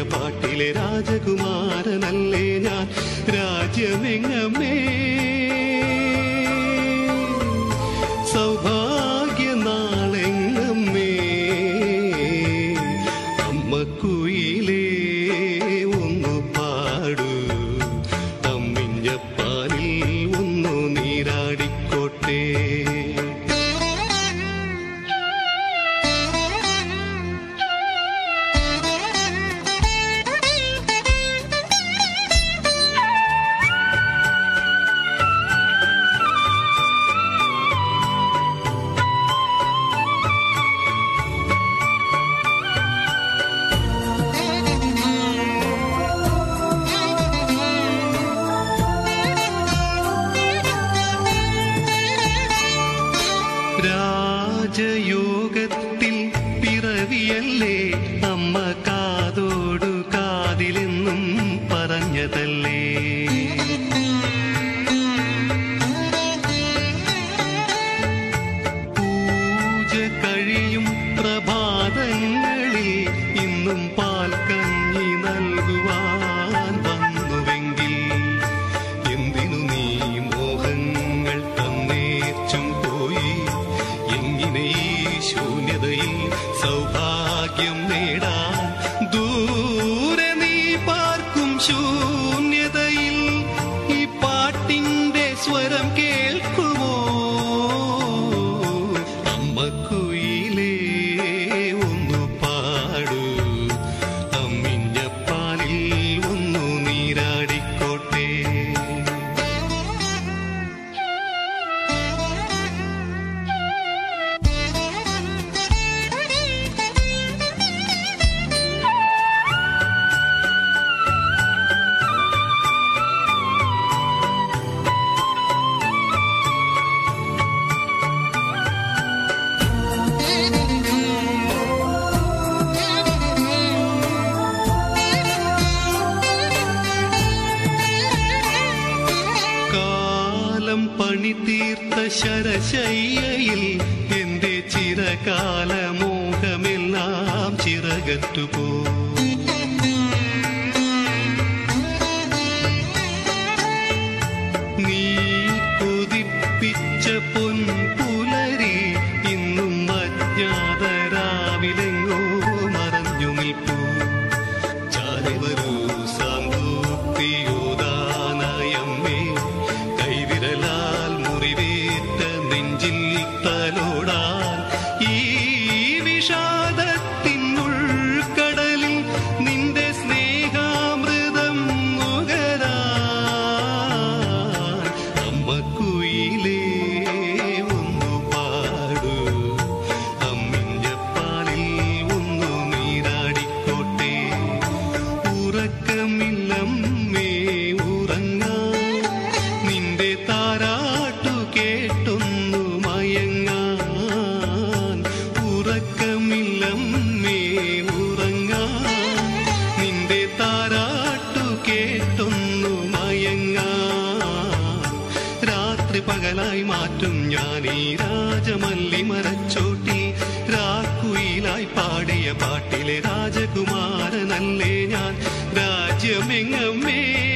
പാട്ടിലെ രാജകുമാരനല്ലേ ഞാൻ രാജ്യമെങ്ങമേ സൗഭാഗ്യ നാളെങ്ങമ്മേ അമ്മക്കുയിലേ ഒന്നു പാടൂ അമ്മിഞ്ഞപ്പാലിൽ ഒന്നു നീരാടിക്കോട്ടെ രാജയോഗത്തിൽ പിറവിയല്ലേ അമ്മ കാതോടു കാതിലെന്നും പറഞ്ഞതല്ലേ പൂജ കഴിയും പ്രഭാതങ്ങളിൽ ഇന്നും പാൽക്കഞ്ഞി നൽകുവാൻ വന്നുവെങ്കിൽ എന്തിനു നീ മോഹങ്ങൾ തന്നേച്ചും പോയി എങ്ങനെ ഈ ശൂന്യതയിൽ സൗഭാഗ്യം നേടാൻ ദൂരെ നീ പാർക്കും ശൂന്യതയിൽ ഈ പാട്ടിന്റെ സ്വരം കേൾക്കുമോ അമ്മക്കുയിലേ ഒന്നു പാടൂ അമ്മിഞ്ഞപ്പാലിൽ ഒന്നു നീരാടിക്കോട്ടെ കാലം പണി തീർത്ത ശരശയ്യയിൽ എന്റെ ചിരകാല മോഹമെല്ലാം ചിറകറ്റുപോ നീ കൊതിപ്പിച്ച പൊൻപുലരി ഇന്നും അജ്ഞാതരാവിലെങ്ങോ മറഞ്ഞു നിൽപ്പൂ ചാരിവരൂ സാന്ദൂത്തിയോദാനയമ്മേ കൈവിരലാൽ മുറിവേറ്റ നെഞ്ചിൽ തലോടാൻ ഈ വിഷാദത്തിനുൾക്കടലിൽ നിന്റെ സ്നേഹാമൃതം നുകരാൻ അമ്മക്കുയിലേ ഒന്നു പാടൂ അമ്മിഞ്ഞപ്പാലിൽ ഒന്നു നീരാടിക്കോട്ടെ ഉറക്കമില്ലമ്മേ ഉറങ്ങാൻ നിന്റെ താരാട്ടു കേട്ടൊന്നു മയങ്ങാൻ ഉറക്കമില്ലമ്മേ ഉറങ്ങാൻ നിന്റെ താരാട്ടു കേട്ടൊന്നു മയങ്ങാൻ രാത്രി പകലായി മാറ്റും ഞാൻ ഈ രാജമല്ലി മരച്ചോട്ടിൽ രാക്കുയിലായി പാടിയ പാട്ടിലെ രാജകുമാരനല്ലേ ഞാൻ രാജ്യമെങ്ങമേ